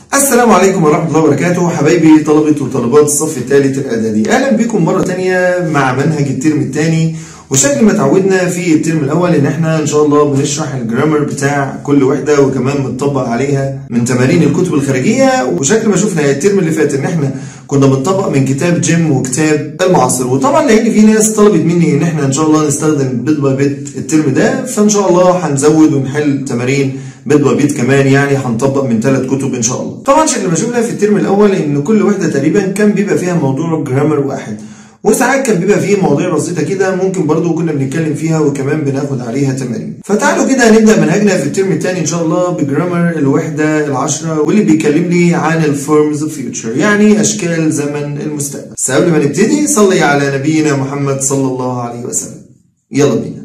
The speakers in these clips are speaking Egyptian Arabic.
السلام عليكم ورحمة الله وبركاته حبايبي طلبة وطالبات الصف الثالث الإعدادي أهلا بكم مرة تانية مع منهج الترم الثاني وشكل ما تعودنا في الترم الأول إن إحنا إن شاء الله بنشرح الجرامر بتاع كل وحدة وكمان بنطبق عليها من تمارين الكتب الخارجية وشكل ما شفنا الترم اللي فات إن إحنا كنا بنطبق من كتاب جيم وكتاب المعاصر وطبعا لأن في ناس طلبت مني إن إحنا إن شاء الله نستخدم بيت باي بيت الترم ده فإن شاء الله هنزود ونحل تمارين بيت باي بيت كمان يعني هنطبق من ثلاث كتب ان شاء الله. طبعا شكل ما شفنا في الترم الاول ان كل وحده تقريبا كان بيبقى فيها موضوع جرامر واحد. وساعات كان بيبقى فيه مواضيع بسيطه كده ممكن برضو كنا بنتكلم فيها وكمان بناخد عليها تمارين. فتعالوا كده هنبدا منهجنا في الترم الثاني ان شاء الله بجرامر الوحده العشره واللي بيكلم لي عن الفورمز اوف فيوتشر يعني اشكال زمن المستقبل. بس قبل ما نبتدي صلي على نبينا محمد صلى الله عليه وسلم. يلا بينا.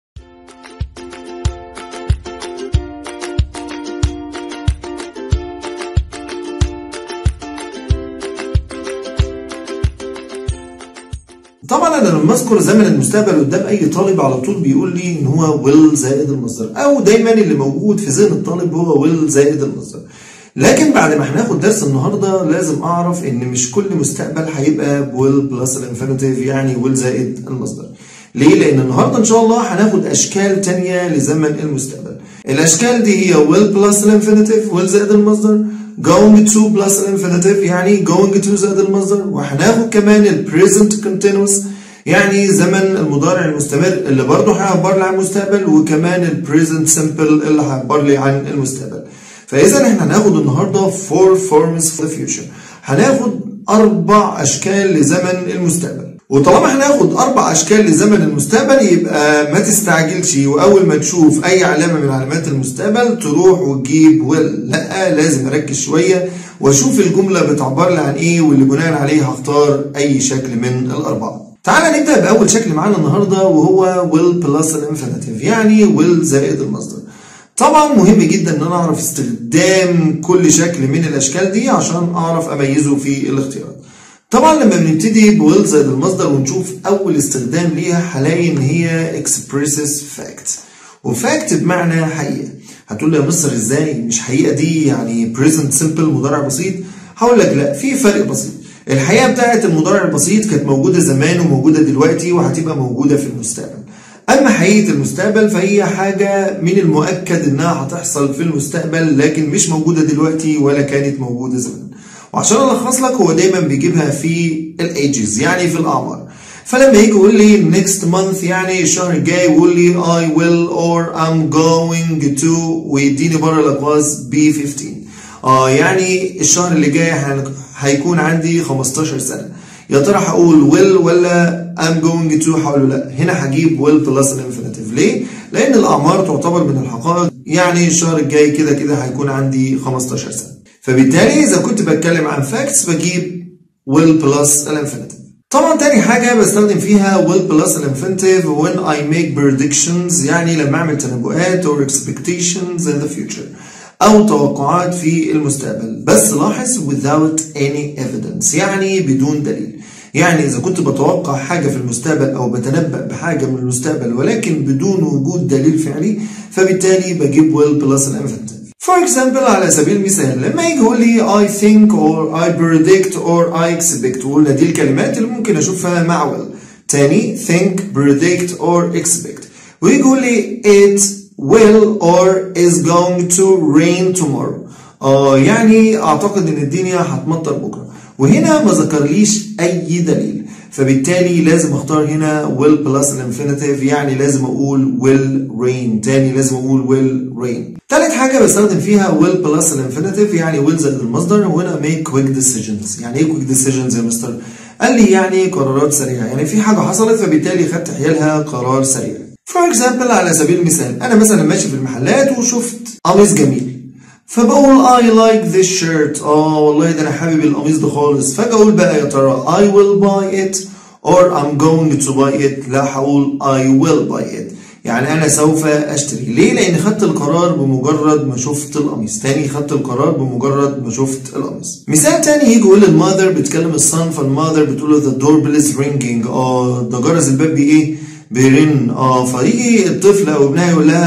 طبعا انا لما اذكر زمن المستقبل قدام اي طالب على طول بيقول لي ان هو ويل زائد المصدر او دايما اللي موجود في ذهن الطالب هو ويل زائد المصدر لكن بعد ما هناخد درس النهارده لازم اعرف ان مش كل مستقبل هيبقى ويل بلس الانفينيتيف يعني ويل زائد المصدر ليه؟ لأن النهارده إن شاء الله هناخد أشكال تانية لزمن المستقبل. الأشكال دي هي will plus الانفينيتيف will زائد المصدر going to plus الانفينيتيف يعني going to زائد المصدر وهناخد كمان ال present continuous يعني زمن المضارع المستمر اللي برضه هيعبر لي عن المستقبل وكمان ال present simple اللي هيعبر لي عن المستقبل. فإذا إحنا هناخد النهارده four forms for the future. هناخد أربع أشكال لزمن المستقبل. وطالما هناخد اربع اشكال لزمن المستقبل يبقى ما تستعجلش واول ما تشوف اي علامه من علامات المستقبل تروح وتجيب ويل لا لازم اركز شويه واشوف الجمله بتعبر لي عن ايه واللي بناء عليه هختار اي شكل من الاربعه تعالى نبدا باول شكل معانا النهارده وهو ويل بلس الانفينيتيف يعني ويل زائد المصدر طبعا مهم جدا ان انا اعرف استخدام كل شكل من الاشكال دي عشان اعرف اميزه في الاختيارات طبعا لما بنبتدي بويل زائد المصدر ونشوف اول استخدام ليها هلاقي ان هي expresses fact وفاكت بمعنى حقيقه هتقول لي يا مستر ازاي مش حقيقه دي يعني present simple مضارع بسيط هقول لك لا في فرق بسيط الحقيقه بتاعت المضارع البسيط كانت موجوده زمان وموجوده دلوقتي وهتبقى موجوده في المستقبل اما حقيقه المستقبل فهي حاجه من المؤكد انها هتحصل في المستقبل لكن مش موجوده دلوقتي ولا كانت موجوده زمان وعشان الخص لك هو دايما بيجيبها في الايجز يعني في الاعمار فلما يجي يقول لي next month يعني الشهر الجاي يقول لي I will or I'm going to ويديني بره الاقواس ب 15 اه يعني الشهر اللي جاي هيكون عندي 15 سنه يا ترى هقول will ولا I'm going to هقول لا هنا هجيب will plus الانفينيتيف ليه؟ لان الاعمار تعتبر من الحقائق يعني الشهر الجاي كده كده هيكون عندي 15 سنه فبالتالي اذا كنت بتكلم عن facts بجيب will plus الانفينيتيف طبعا تاني حاجة بستخدم فيها will plus الانفينيتيف when I make predictions يعني لما اعمل تنبؤات or expectations in the future او توقعات في المستقبل بس لاحظ without any evidence يعني بدون دليل يعني اذا كنت بتوقع حاجة في المستقبل او بتنبأ بحاجة من المستقبل ولكن بدون وجود دليل فعلي فبالتالي بجيب will plus الانفينيتيف For example على سبيل المثال لما يجي يقول لي I think or I predict or I expect وقلنا دي الكلمات اللي ممكن اشوفها مع will تاني think predict or expect ويجي يقول لي it will or is going to rain tomorrow آه يعني اعتقد ان الدنيا هتمطر بكره وهنا ما ذكرليش اي دليل فبالتالي لازم اختار هنا will plus الانفينيتيف يعني لازم اقول will rain تاني لازم اقول will rain تالت حاجة بستخدم فيها will plus الانفينيتيف يعني will زائد المصدر وهنا make quick decisions يعني ايه quick decisions يا مستر؟ قال لي يعني قرارات سريعة يعني في حاجة حصلت فبالتالي خدت حيالها قرار سريع for example على سبيل المثال أنا مثلا ماشي في المحلات وشفت قميص جميل فبقول I like this shirt اه والله ده انا حابب القميص ده خالص فاجي اقول بقى يا ترى I will buy it or I'm going to buy it لا هقول I will buy it يعني انا سوف اشتري ليه لان خدت القرار بمجرد ما شفت القميص تاني خدت القرار بمجرد ما شفت القميص مثال تاني يجي يقول الماذر بتكلم الصن فالماذر بتقول له the doorbell is ringing اه ده جرس الباب بايه بيرن اه فيجي الطفل او ابنها يقول لها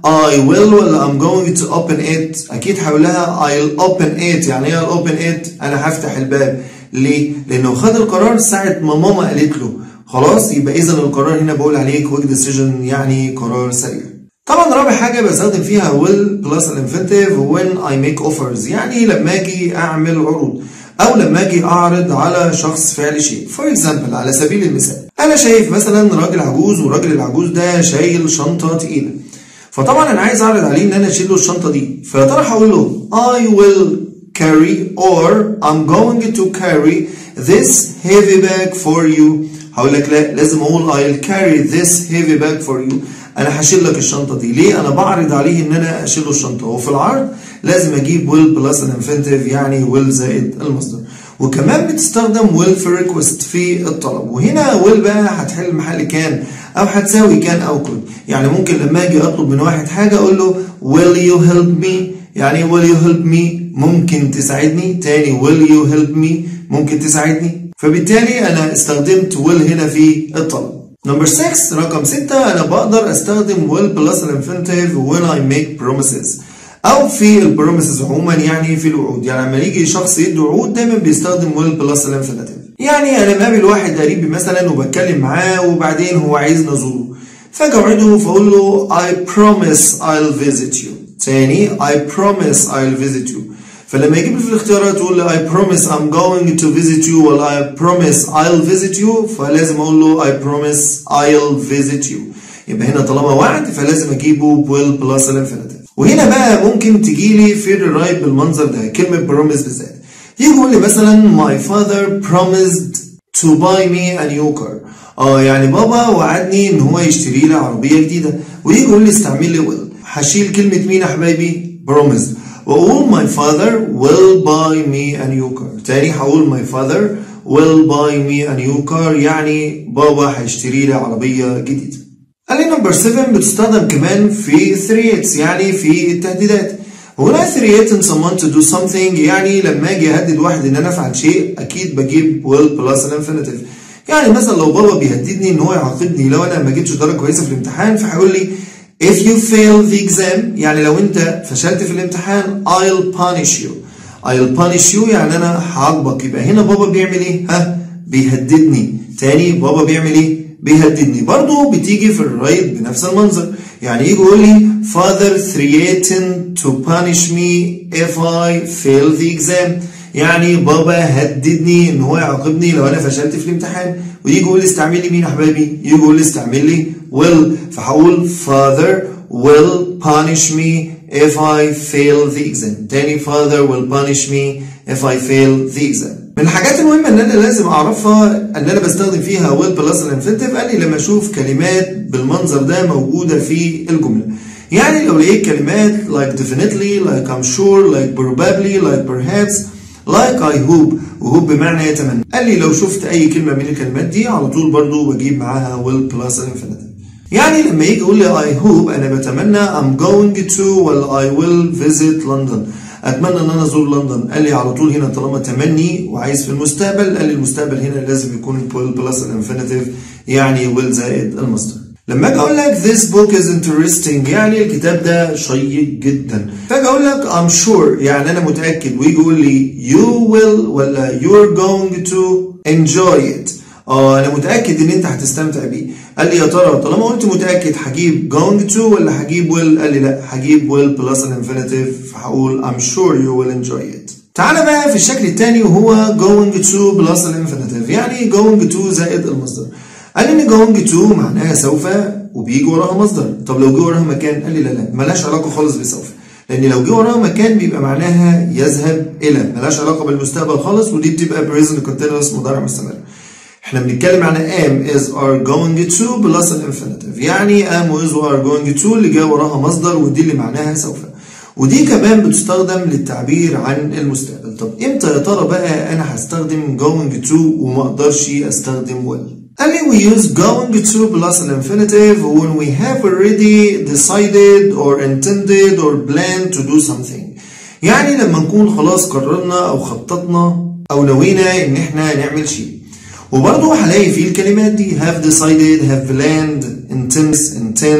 I will ولا I'm going to open it أكيد هقول لها I'll open it يعني إيه I'll open it أنا هفتح الباب ليه؟ لأنه خد القرار ساعة ما ماما قالت له خلاص يبقى إذا القرار هنا بقول عليه quick decision يعني قرار سريع طبعا رابع حاجة بستخدم فيها will plus الانفينيتيف when I make offers يعني لما أجي أعمل عروض أو لما أجي أعرض على شخص فعل شيء for example على سبيل المثال أنا شايف مثلا راجل عجوز والراجل العجوز ده شايل شنطة تقيلة فطبعا أنا عايز أعرض عليه إن أنا أشيل له الشنطة دي فيا ترى هقول له I will carry or I'm going to carry this heavy bag for you هقول لك لا لازم اقول I'll carry this heavy bag for you انا هشيل لك الشنطه دي ليه انا بعرض عليه ان انا اشيل له الشنطه وفي العرض لازم اجيب will plus الانفينيتيف يعني will زائد المصدر وكمان بتستخدم will في request في الطلب وهنا will بقى هتحل محل كان او هتساوي كان او كنت يعني ممكن لما اجي اطلب من واحد حاجه اقول له will you help me يعني will you help me ممكن تساعدني تاني will you help me ممكن تساعدني فبالتالي انا استخدمت will هنا في الطلب نمبر 6 رقم 6 انا بقدر استخدم will plus الانفينيتيف when I make promises او في البروميسز عموما يعني في الوعود يعني لما يجي شخص يدي وعود دايما بيستخدم will plus الانفينيتيف يعني انا مقابل واحد قريبي مثلا وبتكلم معاه وبعدين هو عايزني ازوره فاجي اوعده فاقول له I promise I'll visit you تاني I promise I'll visit you فلما يجيب لي في الاختيارات يقول لي I promise I'm going to visit you ولا I promise I'll visit you فلازم اقول له I promise I'll visit you يبقى هنا طالما وعد فلازم اجيبه will plus الانفينيتيف وهنا بقى ممكن تجي لي في الرايت بالمنظر ده كلمة promise بالذات يجي يقول لي مثلا my father promised to buy me a new car اه يعني بابا وعدني ان هو يشتري لي عربية جديدة ويجي يقول لي استعمل لي will هشيل كلمة مين يا حبايبي promised وأقول my father will buy me a new car تاني هقول my father will buy me a new car يعني بابا هيشتري لي عربية جديدة قال لي نمبر 7 بتستخدم كمان في threats يعني في التهديدات هنا threaten someone to do something يعني لما اجي اهدد واحد ان انا افعل شيء اكيد بجيب will plus الانفينيتيف يعني مثلا لو بابا بيهددني ان هو يعاقبني لو انا ما جبتش درجه كويسه في الامتحان فهيقول لي If you fail the exam يعني لو انت فشلت في الامتحان I'll punish you I'll punish you يعني انا هعاقبك يبقى هنا بابا بيعمل ايه ها بيهددني تاني بابا بيعمل ايه بيهددني برضه بتيجي في الرايت بنفس المنظر يعني يجي يقول لي father threatened to punish me if I fail the exam يعني بابا هددني ان هو يعاقبني لو انا فشلت في الامتحان ويجي يقول لي استعمل لي مين يا حبايبي يجي يقول لي استعمل لي will فهقول father will punish me if I fail the exam تاني father will punish me if I fail the exam من الحاجات المهمة ان انا لازم اعرفها ان انا بستخدم فيها will plus الانفينيتيف قال لي لما اشوف كلمات بالمنظر ده موجودة في الجملة يعني لو لقيت كلمات like definitely like I'm sure like probably like perhaps like I hope وهوب بمعنى يتمنى قال لي لو شفت اي كلمة من الكلمات دي على طول برضو بجيب معاها will plus الانفينيتيف يعني لما يجي يقول لي I hope انا بتمنى I'm going to well I will visit London اتمنى ان انا ازور لندن قال لي على طول هنا طالما تمني وعايز في المستقبل قال لي المستقبل هنا لازم يكون will plus الانفينيتيف يعني will زائد المصدر لما اجي اقول لك this book is interesting يعني الكتاب ده شيق جدا فاجي اقول لك I'm sure يعني انا متاكد ويجي يقول لي you will ولا you're going to enjoy it اه انا متاكد ان انت هتستمتع بيه قال لي يا ترى طالما قلت متاكد هجيب going to ولا هجيب will قال لي لا هجيب will plus الانفينيتيف فهقول I'm sure you will enjoy it تعالى بقى في الشكل الثاني وهو going to plus الانفينيتيف يعني going to زائد المصدر قال لي ان going to معناها سوف وبيجي وراها مصدر طب لو جه وراها مكان قال لي لا لا ملهاش علاقه خالص بسوف لان لو جه وراها مكان بيبقى معناها يذهب الى ملهاش علاقه بالمستقبل خالص ودي بتبقى present continuous مضارع مستمر احنا بنتكلم عن am is are going to plus الانفينيتيف يعني am و is و are going to اللي جاي وراها مصدر ودي اللي معناها سوف ودي كمان بتستخدم للتعبير عن المستقبل طب امتى يا ترى بقى انا هستخدم going to وما اقدرش استخدم will قال لي we use going to plus an infinitive when we have already decided or intended or planned to do something يعني لما نكون خلاص قررنا او خططنا او نوينا ان احنا نعمل شيء وبرضه هلاقي فيه الكلمات دي have decided have planned intends intend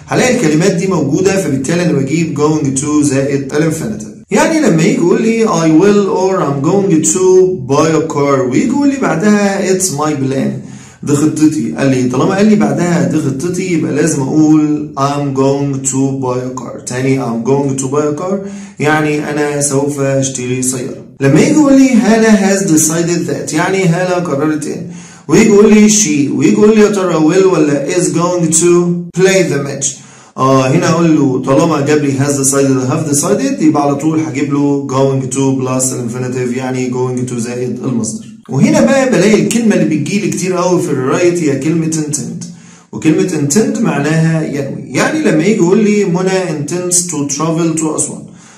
هلاقي الكلمات دي موجوده فبالتالي انا بجيب going to زائد الانفينيتيف يعني لما يجي يقول لي I will or I'm going to buy a car ويجي يقول لي بعدها it's my plan دي خطتي قال لي طالما قال لي بعدها دي خطتي يبقى لازم اقول I'm going to buy a car تاني I'm going to buy a car يعني انا سوف اشتري سيارة لما يجي يقول لي هالة has decided that يعني هالة قررت ان ويجي يقول لي she ويجي يقول لي يا ترى will ولا is going to play the match اه هنا اقول له طالما جاب لي has decided have decided يبقى على طول هجيب له going to plus الانفينيتيف يعني going to زائد المصدر وهنا بقى بلاقي الكلمة اللي بتجيلي كتير قوي في الرايت هي كلمة intend وكلمة intend معناها ينوي يعني لما يجي يقول لي منى intends to travel to أسوان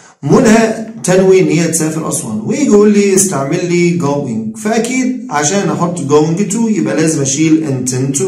منى تنوي ان هي تسافر أسوان ويجي يقول لي استعمل لي going فأكيد عشان أحط going to يبقى لازم أشيل intend to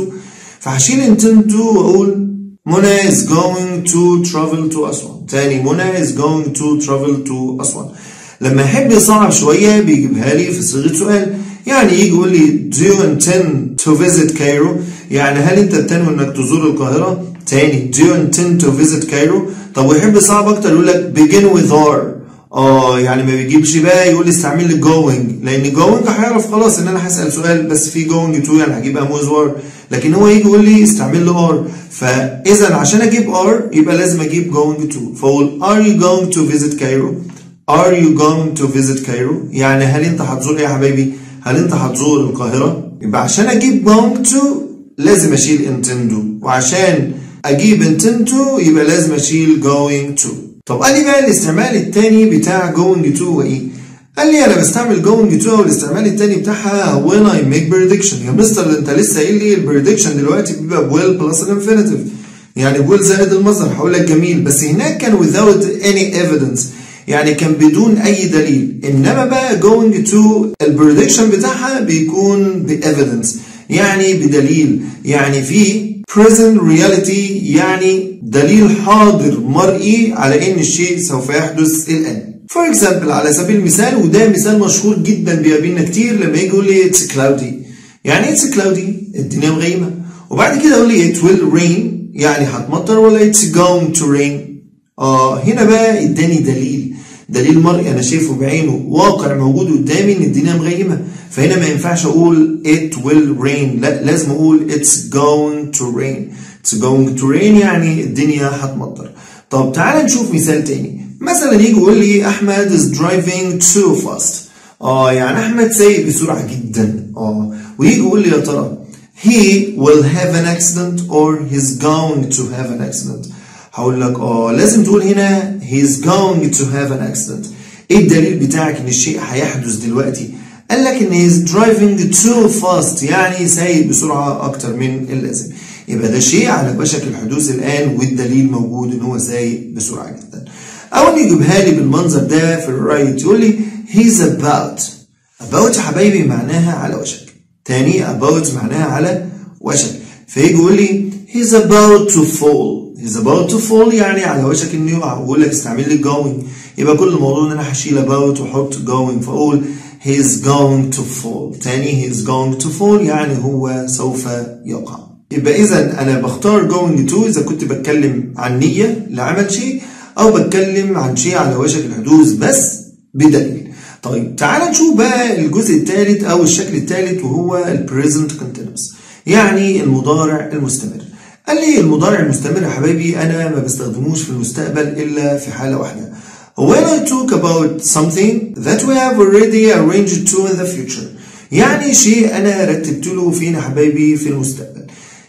فهشيل intend to وأقول منى is going to travel to أسوان تاني منى is going to travel to أسوان لما يحب يصعب شوية بيجيبها لي في صيغة سؤال يعني يجي يقول لي do you intend to visit Cairo يعني هل انت بتنوي انك تزور القاهرة تاني do you intend to visit Cairo طب ويحب يصعب اكتر يقول لك begin with are اه يعني ما بيجيبش بقى يقول لي استعمل لي going لان going هيعرف خلاص ان انا هسال سؤال بس في going to يعني هجيبها with are لكن هو يجي يقول لي استعمل لي are فاذا عشان اجيب are يبقى لازم اجيب going to فاقول are you going to visit Cairo are you going to visit Cairo يعني هل انت هتزور ايه يا حبايبي هل انت هتزور القاهرة يبقى عشان اجيب going to لازم اشيل intend وعشان اجيب intend to يبقى لازم اشيل going to طب قال لي بقى الاستعمال التاني بتاع going to هو ايه قال لي انا بستعمل going to والاستعمال التاني بتاعها when I make prediction يا مستر انت لسه قايل لي البريدكشن دلوقتي بيبقى will plus infinitive يعني will زائد المصدر هقول لك جميل بس هناك كان without any evidence يعني كان بدون اي دليل انما بقى going to البريدكشن بتاعها بيكون بايفيدنس يعني بدليل يعني في present reality يعني دليل حاضر مرئي على ان الشيء سوف يحدث الان فور اكزامبل على سبيل المثال وده مثال مشهور جدا بيقابلنا كتير لما يجي يقول لي it's cloudy يعني it's cloudy الدنيا مغيمه وبعد كده يقول لي it will rain يعني هتمطر ولا it's going to rain اه هنا بقى اداني دليل دليل مرئي انا شايفه بعينه واقع موجود قدامي ان الدنيا مغيمه فهنا ما ينفعش اقول it will rain لا لازم اقول it's going to rain it's going to rain يعني الدنيا هتمطر طب تعال نشوف مثال تاني مثلا يجي يقول لي احمد is driving too fast اه يعني احمد سايق بسرعه جدا اه ويجي يقول لي يا ترى he will have an accident or he's going to have an accident هقول لك اه لازم تقول هنا he's going to have an accident ايه الدليل بتاعك ان الشيء هيحدث دلوقتي قال لك ان he's driving too fast يعني سايق بسرعه اكتر من اللازم يبقى ده شيء على وشك الحدوث الان والدليل موجود ان هو سايق بسرعه جدا او ان يجيبها لي بالمنظر ده في الرايت يقول لي he's about about يا حبايبي معناها على وشك تاني about معناها على وشك فيجي يقول لي he's about to fall he's about to fall يعني على وشك انه يقع ويقول لك استعمل لي going يبقى كل الموضوع ان انا هشيل about واحط going فاقول he's going to fall تاني he's going to fall يعني هو سوف يقع يبقى اذا انا بختار going to اذا كنت بتكلم عن نية لعمل شيء او بتكلم عن شيء على وشك الحدوث بس بدليل طيب تعال نشوف بقى الجزء الثالث او الشكل الثالث وهو البريزنت continuous يعني المضارع المستمر قال لي المضارع المستمر يا حبايبي انا ما بستخدموش في المستقبل الا في حاله واحده when I talk about something that we have already arranged to in the future يعني شيء انا رتبت له فين يا حبايبي في المستقبل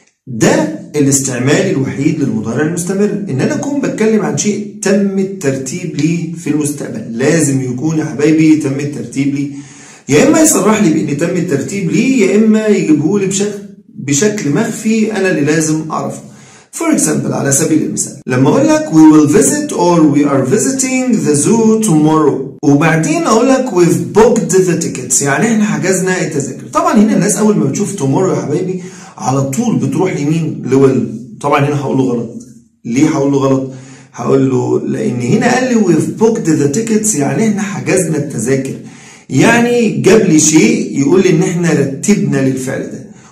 ده الاستعمال الوحيد للمضارع المستمر ان انا اكون بتكلم عن شيء تم الترتيب ليه في المستقبل لازم يكون يا حبايبي تم الترتيب ليه يا اما يصرح لي بان تم الترتيب ليه يا اما يجيبه لي بشكل بشكل مخفي انا اللي لازم اعرفه For example على سبيل المثال لما اقول لك we will visit or we are visiting the zoo tomorrow وبعدين اقول لك we've booked the tickets يعني احنا حجزنا التذاكر طبعا هنا الناس اول ما بتشوف tomorrow يا حبايبي على طول بتروح لمين لويل طبعا هنا هقول له غلط ليه هقول له غلط هقول له لان هنا قال لي we've booked the tickets يعني احنا حجزنا التذاكر يعني جاب لي شيء يقول لي ان احنا رتبنا للفعل ده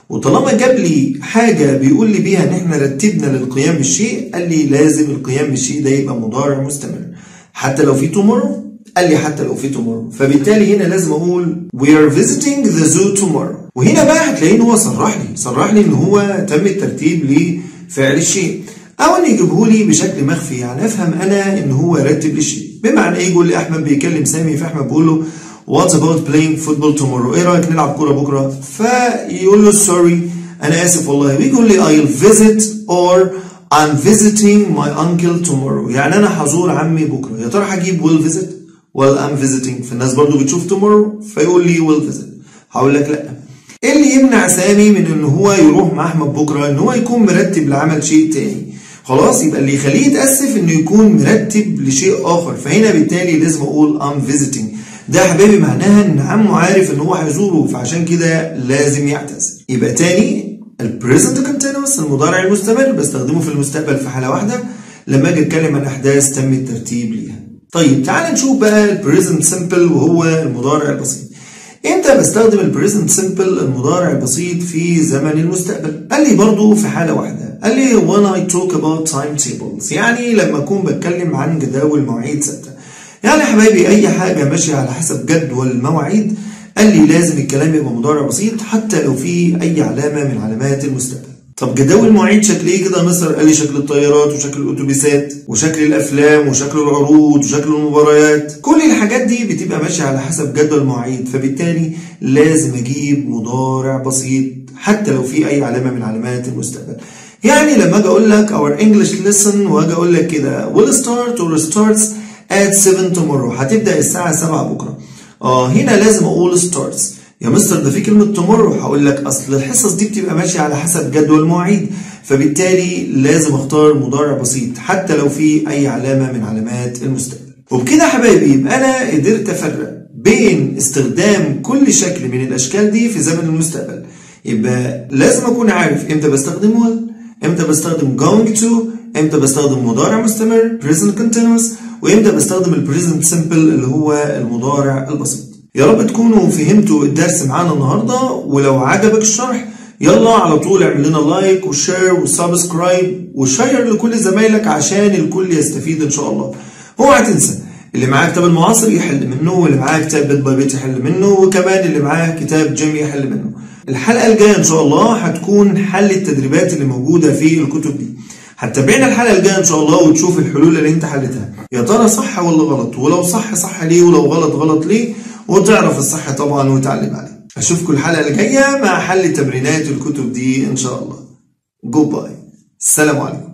وطالما جاب لي حاجة بيقول لي بيها ان احنا رتبنا للقيام بالشيء قال لي لازم القيام بالشيء ده يبقى مضارع مستمر حتى لو في tomorrow قال لي حتى لو في tomorrow فبالتالي هنا لازم اقول we are visiting the zoo tomorrow وهنا بقى هتلاقيه ان هو صرح لي صرح لي ان هو تم الترتيب لفعل الشيء او ان يجيبه لي بشكل مخفي يعني افهم انا ان هو رتب لي الشيء بمعنى ايه يقول لي احمد بيكلم سامي فاحمد بيقول له What about playing football tomorrow؟ ايه رايك نلعب كوره بكره؟ فيقول له سوري انا اسف والله ويقول لي I'll visit or I'm visiting my uncle tomorrow يعني انا هزور عمي بكره يا ترى هجيب will visit ولا I'm visiting فالناس برضو بتشوف tomorrow فيقول لي will visit هقول لك لا ايه اللي يمنع سامي من ان هو يروح مع احمد بكره ان هو يكون مرتب لعمل شيء تاني خلاص يبقى اللي يخليه يتاسف انه يكون مرتب لشيء اخر فهنا بالتالي لازم اقول I'm visiting ده يا حبايبي معناها ان عمه عارف ان هو هيزوره فعشان كده لازم يعتذر يبقى تاني البريزنت كونتينوس المضارع المستمر بستخدمه في المستقبل في حاله واحده لما اجي اتكلم عن احداث تم الترتيب ليها طيب تعال نشوف بقى البريزنت سمبل وهو المضارع البسيط امتى بستخدم البريزنت سمبل المضارع البسيط في زمن المستقبل قال لي برضو في حاله واحده قال لي when I talk about timetables يعني لما اكون بتكلم عن جداول مواعيد ثابته يعني يا حبايبي اي حاجه ماشيه على حسب جدول المواعيد قال لي لازم الكلام يبقى مضارع بسيط حتى لو في اي علامه من علامات المستقبل طب جداول المواعيد شكل ايه كده مصر قال لي شكل الطيارات وشكل الاتوبيسات وشكل الافلام وشكل العروض وشكل المباريات كل الحاجات دي بتبقى ماشيه على حسب جدول المواعيد فبالتالي لازم اجيب مضارع بسيط حتى لو في اي علامه من علامات المستقبل يعني لما اجي اقول لك our English lesson واجي اقول لك كده will start or starts at 7 tomorrow هتبدا الساعه 7 بكره اه هنا لازم اقول starts يا مستر ده في كلمه tomorrow هقول لك اصل الحصص دي بتبقى ماشيه على حسب جدول المواعيد فبالتالي لازم اختار مضارع بسيط حتى لو في اي علامه من علامات المستقبل وبكده يا حبايبي يبقى انا قدرت افرق بين استخدام كل شكل من الاشكال دي في زمن المستقبل يبقى لازم اكون عارف امتى بستخدم will امتى بستخدم going to امتى بستخدم مضارع مستمر present continuous وامتى بستخدم البريزنت سمبل اللي هو المضارع البسيط يا رب تكونوا فهمتوا الدرس معانا النهارده ولو عجبك الشرح يلا على طول اعمل لنا لايك وشير وسبسكرايب وشير لكل زمايلك عشان الكل يستفيد ان شاء الله اوعى تنسى اللي معاه كتاب المعاصر يحل منه واللي معاه كتاب بيت باي بيت يحل منه وكمان اللي معاه كتاب جيم يحل منه الحلقه الجايه ان شاء الله هتكون حل التدريبات اللي موجوده في الكتب دي هتتابعنا الحلقه الجايه ان شاء الله وتشوف الحلول اللي انت حلتها يا ترى صح ولا غلط ولو صح صح ليه ولو غلط غلط ليه وتعرف الصح طبعا وتعلم عليه اشوفكم الحلقه الجايه مع حل تمرينات الكتب دي ان شاء الله جود باي السلام عليكم